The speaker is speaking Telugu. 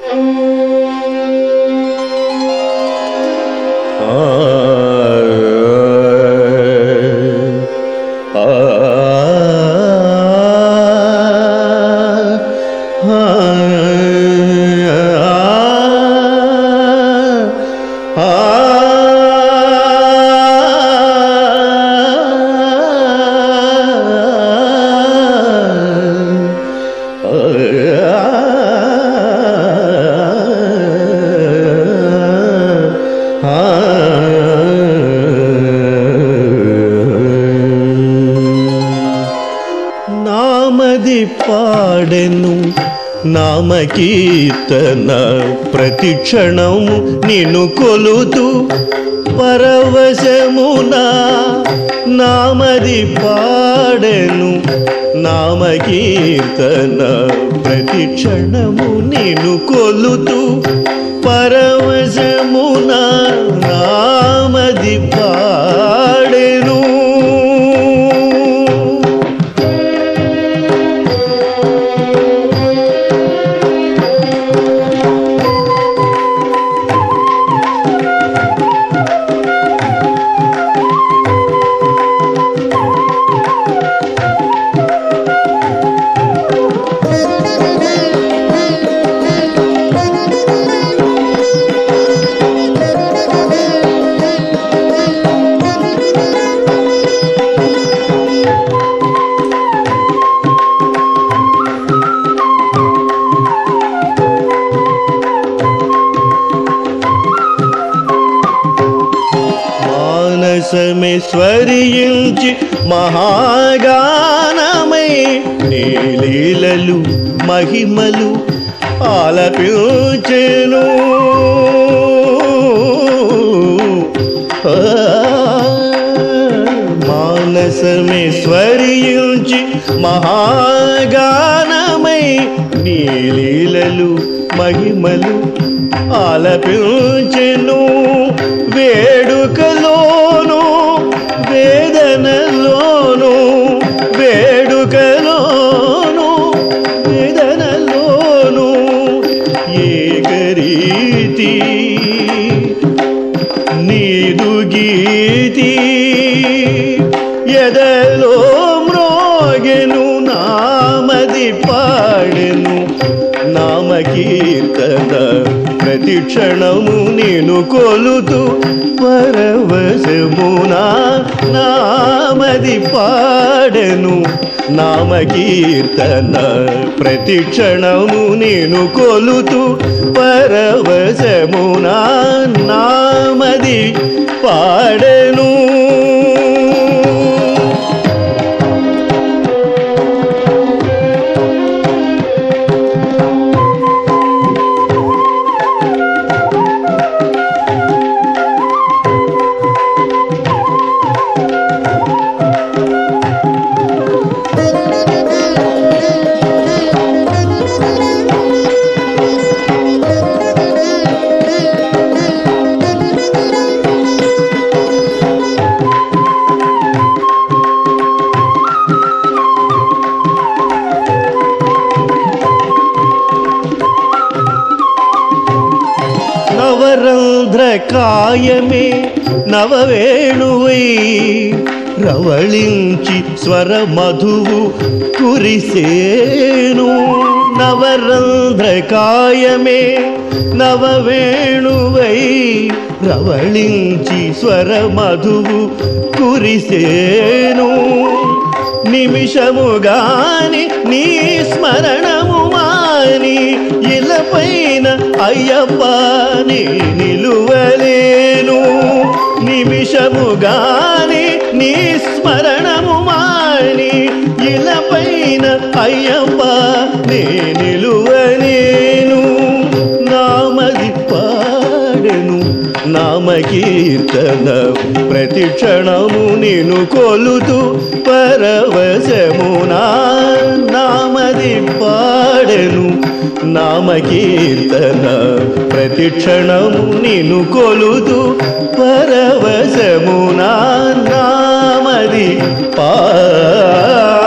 నామది పాడెను నామకీర్తన ప్రతి క్షణము నిన్ను కొలుతూ పరవశమున నామది పాడెను నామకీర్తన ప్రతి క్షణము నిన్ను కొలుతూ పరవశమున నామది పాడెను మానసమే స్వరించి మహాగానమై నీలీలలు మహిమలు ఆలపించెను ఆ, మానసమే స్వరించి మహాగానమై నీలీలలు మహిమలు ఆలపించెను వేడుకలోను వేదనలోను వేడుకలోను వేదనలోను ఏకరీతి నీదు గీతి ఎదలో మ్రోగెను నామది పాడెను నామకీర్తన ప్రతి క్షణము నేను కొలుతూ పరవశమునా నామది పాడెను నామకీర్తన ప్రతి క్షణము నేను కొలుతూ పరవశమునా నామది పాడెను నవరంధ్ర కాయమే నవవేణువై రవళించి స్వర మధువు కురిసేను నవరంధ్ర కాయమే నవవేణువై రవళించి స్వర మధువు కురిసేను నిమిషముగాని నీ స్మరణము మాని ఇలపైన అయ్యప్ప నీ నిలువలేను నిమిషముగాని నీ స్మరణము మాని ఇలపైన అయ్యప్ప నీ నిలువలేను నామది పాడెను నామకీర్తన ప్రతి క్షణము నేను కొలుతూ పరవశమునా నామది పాడెను నామకీర్తన ప్రతి క్షణము నేను కొలుతూ పరవశమునా నామది పా